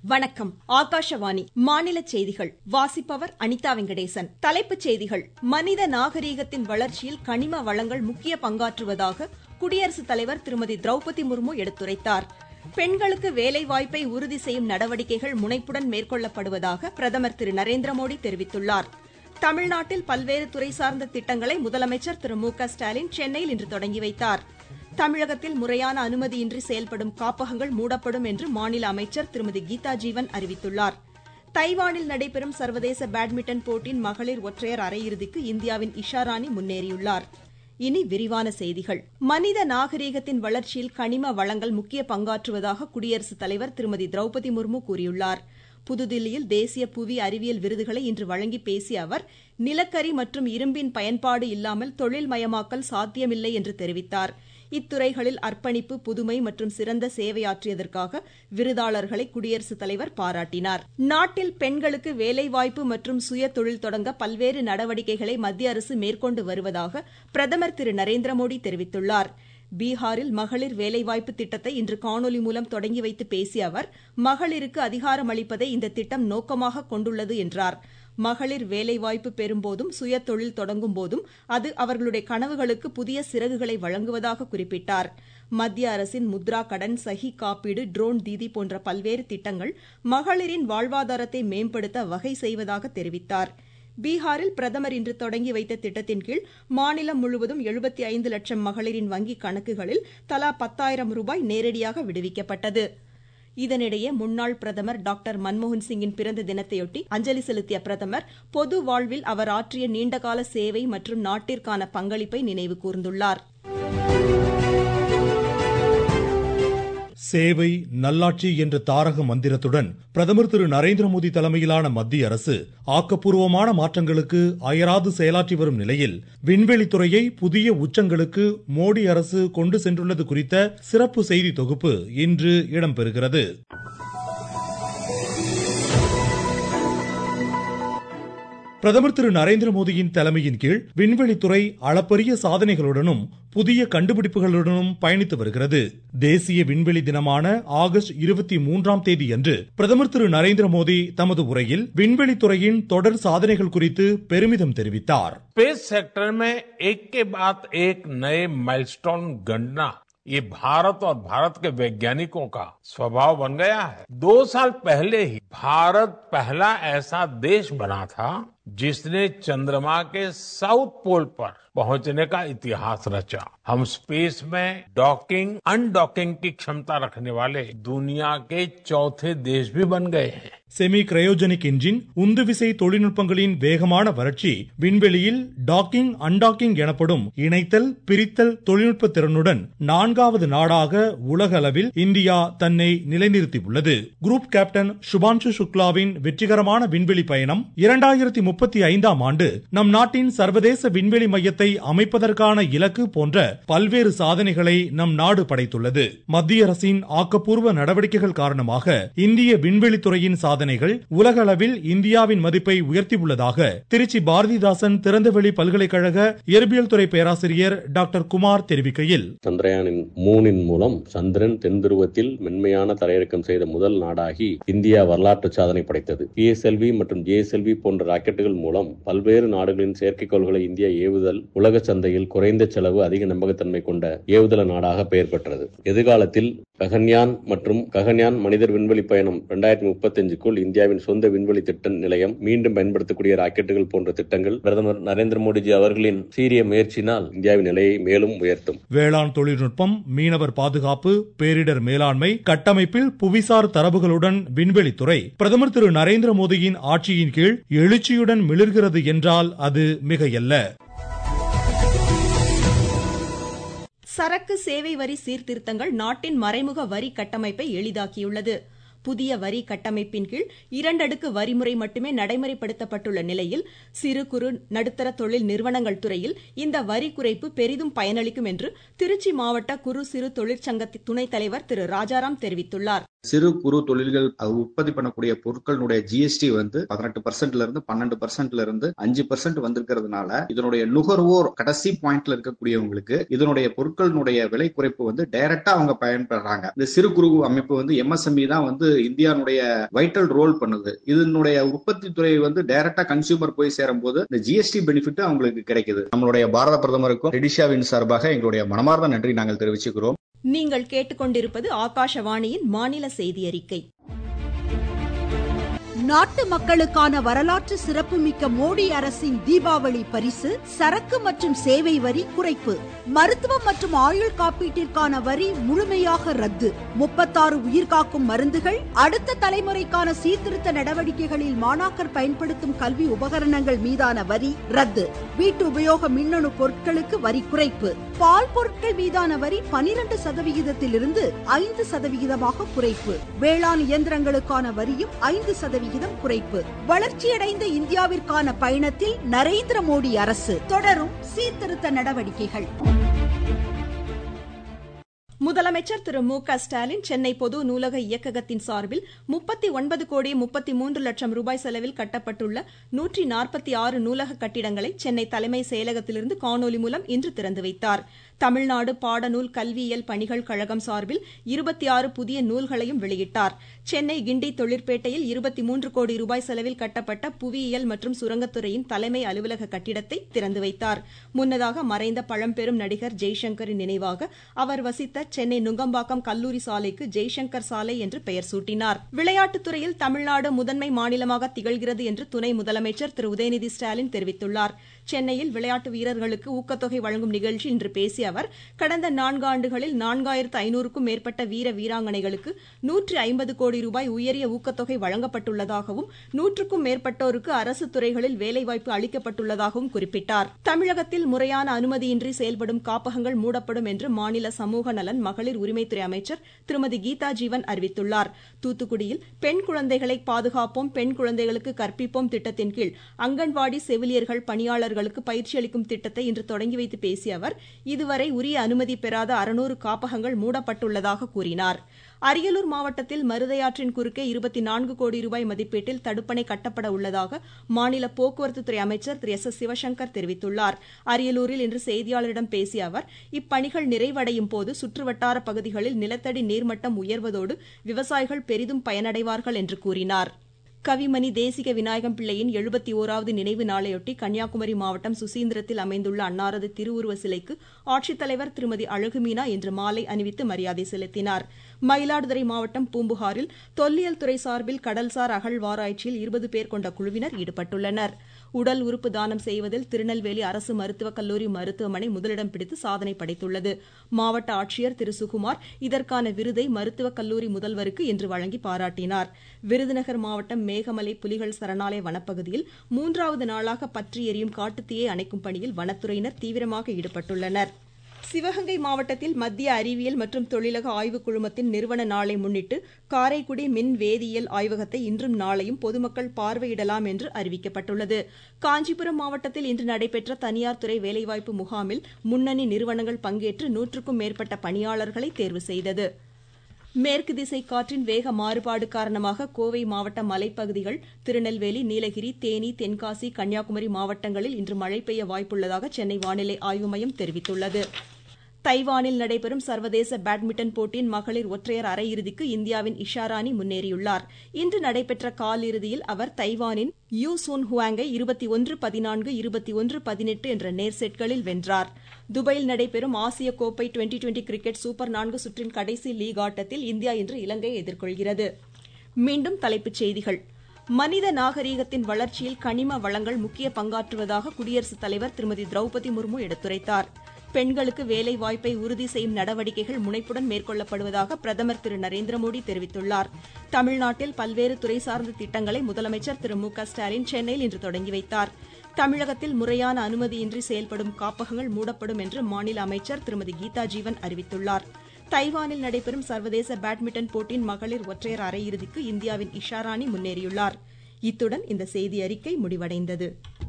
வணக்கம் ஆகாஷவாணி மாநில செய்திகள் வாசிப்பவர் அனிதா வெங்கடேசன் தலைப்புச் செய்திகள் மனித நாகரீகத்தின் வளர்ச்சியில் கனிம வளங்கள் முக்கிய பங்காற்றுவதாக குடியரசுத் தலைவர் திருமதி திரௌபதி முர்மு எடுத்துரைத்தார் பெண்களுக்கு வேலைவாய்ப்பை உறுதி செய்யும் நடவடிக்கைகள் முனைப்புடன் மேற்கொள்ளப்படுவதாக பிரதமர் திரு நரேந்திர மோடி தெரிவித்துள்ளார் தமிழ்நாட்டில் பல்வேறு துறை சார்ந்த திட்டங்களை முதலமைச்சர் திரு மு க ஸ்டாலின் சென்னையில் இன்று தொடங்கி வைத்தார் தமிழகத்தில் முறையான அனுமதியின்றி செயல்படும் காப்பகங்கள் மூடப்படும் என்று மாநில அமைச்சர் திருமதி கீதா ஜீவன் அறிவித்துள்ளார் தைவானில் நடைபெறும் சர்வதேச பேட்மிண்டன் போட்டியின் மகளிர் ஒற்றையர் அரையிறுதிக்கு இந்தியாவின் இஷாராணி முன்னேறியுள்ளார் இனி விரிவான செய்திகள் மனித நாகரீகத்தின் வளர்ச்சியில் கனிம வளங்கள் முக்கிய பங்காற்றுவதாக குடியரசுத் தலைவர் திருமதி திரௌபதி முர்மு கூறியுள்ளார் புதுதில்லியில் தேசிய புவி அறிவியல் விருதுகளை இன்று வழங்கி பேசிய அவர் நிலக்கரி மற்றும் இரும்பின் பயன்பாடு இல்லாமல் தொழில்மயமாக்கல் சாத்தியமில்லை என்று தெரிவித்தார் இத்துறைகளில் அர்ப்பணிப்பு புதுமை மற்றும் சிறந்த சேவையாற்றியதற்காக விருதாளர்களை குடியரசுத் தலைவர் பாராட்டினார் நாட்டில் பெண்களுக்கு வேலைவாய்ப்பு மற்றும் சுய தொழில் தொடங்க பல்வேறு நடவடிக்கைகளை மத்திய அரசு மேற்கொண்டு வருவதாக பிரதமர் திரு நரேந்திர மோடி தெரிவித்துள்ளார் பீகாரில் மகளிர் வேலைவாய்ப்பு திட்டத்தை இன்று காணொலி மூலம் தொடங்கி வைத்து பேசிய அவர் மகளிருக்கு அதிகாரம் அளிப்பதை இந்த திட்டம் நோக்கமாக கொண்டுள்ளது என்றார் மகளிர் வேலைவாய்ப்பு பெறும்போதும் சுய தொழில் தொடங்கும் போதும் அது அவர்களுடைய கனவுகளுக்கு புதிய சிறகுகளை வழங்குவதாக குறிப்பிட்டார் மத்திய அரசின் முத்ரா கடன் சஹி காப்பீடு ட்ரோன் தீதி போன்ற பல்வேறு திட்டங்கள் மகளிரின் வாழ்வாதாரத்தை மேம்படுத்த வகை செய்வதாக தெரிவித்தார் பீகாரில் பிரதமர் இன்று தொடங்கி வைத்த திட்டத்தின் கீழ் மாநிலம் முழுவதும் எழுபத்தி ஐந்து லட்சம் மகளிரின் வங்கிக் கணக்குகளில் தலா பத்தாயிரம் ரூபாய் நேரடியாக விடுவிக்கப்பட்டது இதனிடையே முன்னாள் பிரதமர் டாக்டர் மன்மோகன் சிங்கின் பிறந்த தினத்தையொட்டி அஞ்சலி செலுத்திய பிரதமர் பொது வாழ்வில் அவர் ஆற்றிய நீண்டகால சேவை மற்றும் நாட்டிற்கான பங்களிப்பை நினைவு கூர்ந்துள்ளார் சேவை நல்லாட்சி என்ற தாரக மந்திரத்துடன் பிரதமர் திரு நரேந்திர மோடி தலைமையிலான மத்திய அரசு ஆக்கப்பூர்வமான மாற்றங்களுக்கு அயராது செயலாற்றி வரும் நிலையில் விண்வெளித்துறையை புதிய உச்சங்களுக்கு மோடி அரசு கொண்டு சென்றுள்ளது குறித்த சிறப்பு செய்தி தொகுப்பு இன்று இடம்பெறுகிறது பிரதமர் திரு நரேந்திர மோடியின் தலைமையின் கீழ் விண்வெளித்துறை அளப்பரிய சாதனைகளுடனும் புதிய கண்டுபிடிப்புகளுடனும் பயணித்து வருகிறது தேசிய விண்வெளி தினமான ஆகஸ்ட் இருபத்தி மூன்றாம் தேதி அன்று பிரதமர் திரு நரேந்திர மோடி தமது உரையில் விண்வெளித்துறையின் தொடர் சாதனைகள் குறித்து பெருமிதம் தெரிவித்தார் स्पेस सेक्टर में एक के बाद एक नए माइलस्टोन गणना ये भारत और भारत के वैज्ञानिकों का स्वभाव बन गया है दो साल पहले ही भारत पहला ऐसा देश बना था जिसने चंद्रमा के साउथ पोल पर पहुंचने का इतिहास रचा हम स्पेस में डॉकिंग अनडॉकिंग की क्षमता रखने वाले दुनिया के चौथे देश भी बन गए हैं செமி கிரையோஜெனிக் இன்ஜின் உந்துவிசை தொழில்நுட்பங்களின் வேகமான வளர்ச்சி விண்வெளியில் டாக்கிங் அன்டாக்கிங் எனப்படும் இணைத்தல் பிரித்தல் தொழில்நுட்ப திறனுடன் நான்காவது நாடாக உலக அளவில் இந்தியா தன்னை நிலைநிறுத்தியுள்ளது குரூப் கேப்டன் சுபான்சு சுக்லாவின் வெற்றிகரமான விண்வெளி பயணம் இரண்டாயிரத்தி முப்பத்தி ஐந்தாம் ஆண்டு நம் நாட்டின் சர்வதேச விண்வெளி மையத்தை அமைப்பதற்கான இலக்கு போன்ற பல்வேறு சாதனைகளை நம் நாடு படைத்துள்ளது மத்திய அரசின் ஆக்கப்பூர்வ நடவடிக்கைகள் காரணமாக இந்திய விண்வெளித்துறையின் சாதனைகள் உலக அளவில் இந்தியாவின் மதிப்பை உயர்த்தியுள்ளதாக திருச்சி பாரதிதாசன் திறந்தவெளி பல்கலைக்கழக இயற்பியல் துறை பேராசிரியர் டாக்டர் குமார் தெரிவிக்கையில் சந்திரயானின் மூனின் மூலம் சந்திரன் தென் துருவத்தில் மென்மையான தரையிறக்கம் செய்த முதல் நாடாகி இந்தியா வரலாற்று சாதனை படைத்தது பிஎஸ்எல்வி மற்றும் ஜேஎஸ்எல்வி போன்ற ராக்கெட்டுகள் மூலம் பல்வேறு நாடுகளின் செயற்கைக்கோள்களை இந்தியா ஏவுதல் உலக சந்தையில் குறைந்த செலவு அதிக நம்பகத்தன்மை கொண்ட ஏவுதள நாடாக பெயர் பெற்றது எதிர்காலத்தில் ககன்யான் மற்றும் ககன்யான் மனிதர் விண்வெளி பயணம் இரண்டாயிரத்தி முப்பத்தி அஞ்சுக்குள் இந்தியாவின் சொந்த விண்வெளி திட்ட நிலையம் மீண்டும் பயன்படுத்தக்கூடிய ராக்கெட்டுகள் போன்ற திட்டங்கள் பிரதமர் நரேந்திர மோடிஜி அவர்களின் சீரிய முயற்சியினால் இந்தியாவின் நிலையை மேலும் உயர்த்தும் வேளாண் தொழில்நுட்பம் மீனவர் பாதுகாப்பு பேரிடர் மேலாண்மை கட்டமைப்பில் புவிசார் தரவுகளுடன் விண்வெளித்துறை பிரதமர் திரு நரேந்திர மோடியின் ஆட்சியின் கீழ் எழுச்சியுடன் மிளிர்கிறது என்றால் அது மிகையல்ல சரக்கு சேவை வரி சீர்திருத்தங்கள் நாட்டின் மறைமுக வரி கட்டமைப்பை எளிதாக்கியுள்ளது புதிய வரி கட்டமைப்பின் கீழ் இரண்டடுக்கு வரிமுறை மட்டுமே நடைமுறைப்படுத்தப்பட்டுள்ள நிலையில் சிறு குறு நடுத்தர தொழில் நிறுவனங்கள் துறையில் இந்த வரி குறைப்பு பெரிதும் பயனளிக்கும் என்று திருச்சி மாவட்ட குறு சிறு தொழிற்சங்க துணைத் தலைவர் திரு ராஜாராம் தெரிவித்துள்ளார் சிறு குறு தொழில்கள் உற்பத்தி பண்ணக்கூடிய பொருட்களுடைய ஜிஎஸ்டி வந்து பதினெட்டு பர்சன்ட்ல இருந்து பன்னெண்டு பர்சன்ட்ல இருந்து அஞ்சு பர்சன்ட் வந்திருக்கிறதுனால இதனுடைய நுகர்வோர் கடைசி பாயிண்ட்ல இருக்கக்கூடியவங்களுக்கு இதனுடைய பொருட்களினுடைய விலை குறைப்பு வந்து டைரக்டா அவங்க பயன்படுறாங்க இந்த சிறு குறு அமைப்பு வந்து எம்எஸ்எம்இ தான் வந்து இந்தியாவுடைய வைட்டல் ரோல் பண்ணுது இதனுடைய உற்பத்தி துறை வந்து டைரக்டா கன்சியூமர் போய் சேரும் போது இந்த ஜிஎஸ்டி பெனிஃபிட் அவங்களுக்கு கிடைக்குது நம்மளுடைய பாரத பிரதமருக்கும் ரெடிஷாவின் சார்பாக எங்களுடைய மனமார்ந்த நன்றி நாங்கள் தெரிவிச்சுக்கிறோம் நீங்கள் கேட்டுக்கொண்டிருப்பது ஆகாஷவாணியின் மாநில செய்தி அறிக்கை நாட்டு மக்களுக்கான வரலாற்று சிறப்புமிக்க மோடி அரசின் தீபாவளி பரிசு சரக்கு மற்றும் சேவை வரி குறைப்பு மருத்துவம் மற்றும் ஆயுள் காப்பீட்டிற்கான வரி முழுமையாக ரத்து முப்பத்தாறு உயிர்காக்கும் மருந்துகள் அடுத்த தலைமுறைக்கான சீர்திருத்த நடவடிக்கைகளில் மாணாக்கர் பயன்படுத்தும் கல்வி உபகரணங்கள் மீதான வரி ரத்து வீட்டு உபயோக மின்னணு பொருட்களுக்கு வரி குறைப்பு பால் பொருட்கள் மீதான வரி பனிரெண்டு சதவிகிதத்திலிருந்து ஐந்து சதவிகிதமாக குறைப்பு வேளாண் இயந்திரங்களுக்கான வரியும் ஐந்து சதவிகிதம் குறைப்பு வளர்ச்சியடைந்த இந்தியாவிற்கான பயணத்தில் நரேந்திர மோடி அரசு தொடரும் சீர்திருத்த நடவடிக்கைகள் முதலமைச்சர் திரு மு க ஸ்டாலின் சென்னை பொது நூலக இயக்ககத்தின் சார்பில் முப்பத்தி ஒன்பது கோடி முப்பத்தி மூன்று லட்சம் ரூபாய் செலவில் கட்டப்பட்டுள்ள நூற்றி நாற்பத்தி ஆறு நூலக கட்டிடங்களை சென்னை தலைமை செயலகத்திலிருந்து காணொலி மூலம் இன்று திறந்து வைத்தார் தமிழ்நாடு பாடநூல் கல்வியியல் பணிகள் கழகம் சார்பில் இருபத்தி ஆறு புதிய நூல்களையும் வெளியிட்டார் சென்னை கிண்டி தொழிற்பேட்டையில் இருபத்தி மூன்று கோடி ரூபாய் செலவில் கட்டப்பட்ட புவியியல் மற்றும் சுரங்கத்துறையின் தலைமை அலுவலக கட்டிடத்தை திறந்து வைத்தார் முன்னதாக மறைந்த பழம்பெரும் நடிகர் ஜெய்சங்கரின் நினைவாக அவர் வசித்த சென்னை நுங்கம்பாக்கம் கல்லூரி சாலைக்கு ஜெய்சங்கர் சாலை என்று பெயர் சூட்டினார் விளையாட்டுத் துறையில் தமிழ்நாடு முதன்மை மாநிலமாக திகழ்கிறது என்று துணை முதலமைச்சர் திரு உதயநிதி ஸ்டாலின் தெரிவித்துள்ளார் சென்னையில் விளையாட்டு வீரர்களுக்கு ஊக்கத்தொகை வழங்கும் நிகழ்ச்சி இன்று பேசிய அவர் கடந்த நான்கு ஆண்டுகளில் நான்காயிரத்து ஐநூறுக்கும் மேற்பட்ட வீர வீராங்கனைகளுக்கு நூற்றி ஐம்பது கோடி ரூபாய் உயரிய ஊக்கத்தொகை வழங்கப்பட்டுள்ளதாகவும் நூற்றுக்கும் மேற்பட்டோருக்கு அரசு துறைகளில் வேலைவாய்ப்பு அளிக்கப்பட்டுள்ளதாகவும் குறிப்பிட்டார் தமிழகத்தில் முறையான அனுமதியின்றி செயல்படும் காப்பகங்கள் மூடப்படும் என்று மாநில சமூக நலன் மகளிர் உரிமைத்துறை அமைச்சர் திருமதி கீதா ஜீவன் அறிவித்துள்ளார் தூத்துக்குடியில் பெண் குழந்தைகளை பாதுகாப்போம் பெண் குழந்தைகளுக்கு கற்பிப்போம் திட்டத்தின் கீழ் அங்கன்வாடி செவிலியர்கள் பணியாளர்களுக்கு பயிற்சி அளிக்கும் திட்டத்தை இன்று தொடங்கி வைத்து பேசிய அவர் இதுவரை உரிய அனுமதி பெறாத அறுநூறு காப்பகங்கள் மூடப்பட்டுள்ளதாக கூறினார் அரியலூர் மாவட்டத்தில் மருதையாற்றின் குறுக்கே இருபத்தி நான்கு கோடி ரூபாய் மதிப்பீட்டில் தடுப்பணை கட்டப்பட உள்ளதாக மாநில போக்குவரத்துத்துறை அமைச்சர் திரு எஸ் எஸ் சிவசங்கர் தெரிவித்துள்ளார் அரியலூரில் இன்று செய்தியாளரிடம் பேசிய அவர் இப்பணிகள் நிறைவடையும் போது சுற்றுவட்டார பகுதிகளில் நிலத்தடி நீர்மட்டம் உயர்வதோடு விவசாயிகள் பெரிதும் பயனடைவார்கள் என்று கூறினார் கவிமணி தேசிக விநாயகம் பிள்ளையின் எழுபத்தி ஓராவது நினைவு நாளையொட்டி கன்னியாகுமரி மாவட்டம் சுசீந்திரத்தில் அமைந்துள்ள அன்னாரது திருவுருவ சிலைக்கு ஆட்சித்தலைவர் திருமதி அழகுமீனா இன்று மாலை அணிவித்து மரியாதை செலுத்தினார் மயிலாடுதுறை மாவட்டம் பூம்புகாரில் தொல்லியல் துறை சார்பில் கடல்சார் அகழ்வாராய்ச்சியில் இருபது பேர் கொண்ட குழுவினர் ஈடுபட்டுள்ளனர் உடல் உறுப்பு தானம் செய்வதில் திருநெல்வேலி அரசு மருத்துவக் கல்லூரி மருத்துவமனை முதலிடம் பிடித்து சாதனை படைத்துள்ளது மாவட்ட ஆட்சியர் திரு சுகுமார் இதற்கான விருதை மருத்துவக் கல்லூரி முதல்வருக்கு இன்று வழங்கி பாராட்டினார் விருதுநகர் மாவட்டம் மேகமலை புலிகள் சரணாலய வனப்பகுதியில் மூன்றாவது நாளாக பற்றி எரியும் காட்டுத்தீயை அணைக்கும் பணியில் வனத்துறையினர் தீவிரமாக ஈடுபட்டுள்ளனர் சிவகங்கை மாவட்டத்தில் மத்திய அறிவியல் மற்றும் தொழிலக ஆய்வுக் குழுமத்தின் நிறுவன நாளை முன்னிட்டு காரைக்குடி மின் வேதியியல் ஆய்வகத்தை இன்றும் நாளையும் பொதுமக்கள் பார்வையிடலாம் என்று அறிவிக்கப்பட்டுள்ளது காஞ்சிபுரம் மாவட்டத்தில் இன்று நடைபெற்ற தனியார் துறை வேலைவாய்ப்பு முகாமில் முன்னணி நிறுவனங்கள் பங்கேற்று நூற்றுக்கும் மேற்பட்ட பணியாளர்களை தேர்வு செய்தது மேற்கு திசை காற்றின் வேக மாறுபாடு காரணமாக கோவை மாவட்ட மலைப்பகுதிகள் திருநெல்வேலி நீலகிரி தேனி தென்காசி கன்னியாகுமரி மாவட்டங்களில் இன்று மழை பெய்ய வாய்ப்புள்ளதாக சென்னை வானிலை ஆய்வு மையம் தெரிவித்துள்ளது தைவானில் நடைபெறும் சர்வதேச பேட்மிண்டன் போட்டியின் மகளிர் ஒற்றையர் அரையிறுதிக்கு இந்தியாவின் இஷாராணி முன்னேறியுள்ளார் இன்று நடைபெற்ற காலிறுதியில் அவர் தைவானின் யூ சூன் ஹுவாங்கை இருபத்தி ஒன்று பதினான்கு இருபத்தி ஒன்று பதினெட்டு என்ற நேர் செட்களில் வென்றார் துபாயில் நடைபெறும் ஆசிய கோப்பை டுவெண்டி டுவெண்டி கிரிக்கெட் சூப்பர் நான்கு சுற்றின் கடைசி லீக் ஆட்டத்தில் இந்தியா இன்று இலங்கையை எதிர்கொள்கிறது மீண்டும் தலைப்புச் செய்திகள் மனித நாகரீகத்தின் வளர்ச்சியில் கனிம வளங்கள் முக்கிய பங்காற்றுவதாக குடியரசுத் தலைவர் திருமதி திரௌபதி முர்மு எடுத்துரைத்தார் பெண்களுக்கு வேலை வாய்ப்பை உறுதி செய்யும் நடவடிக்கைகள் முனைப்புடன் மேற்கொள்ளப்படுவதாக பிரதமர் திரு நரேந்திர மோடி தெரிவித்துள்ளார் தமிழ்நாட்டில் பல்வேறு துறை சார்ந்த திட்டங்களை முதலமைச்சர் திரு மு க ஸ்டாலின் சென்னையில் இன்று தொடங்கி வைத்தார் தமிழகத்தில் முறையான அனுமதியின்றி செயல்படும் காப்பகங்கள் மூடப்படும் என்று மாநில அமைச்சர் திருமதி கீதா ஜீவன் அறிவித்துள்ளார் தைவானில் நடைபெறும் சர்வதேச பேட்மிண்டன் போட்டியின் மகளிர் ஒற்றையர் அரையிறுதிக்கு இந்தியாவின் இஷாராணி முன்னேறியுள்ளார் இத்துடன் இந்த செய்தி அறிக்கை முடிவடைந்தது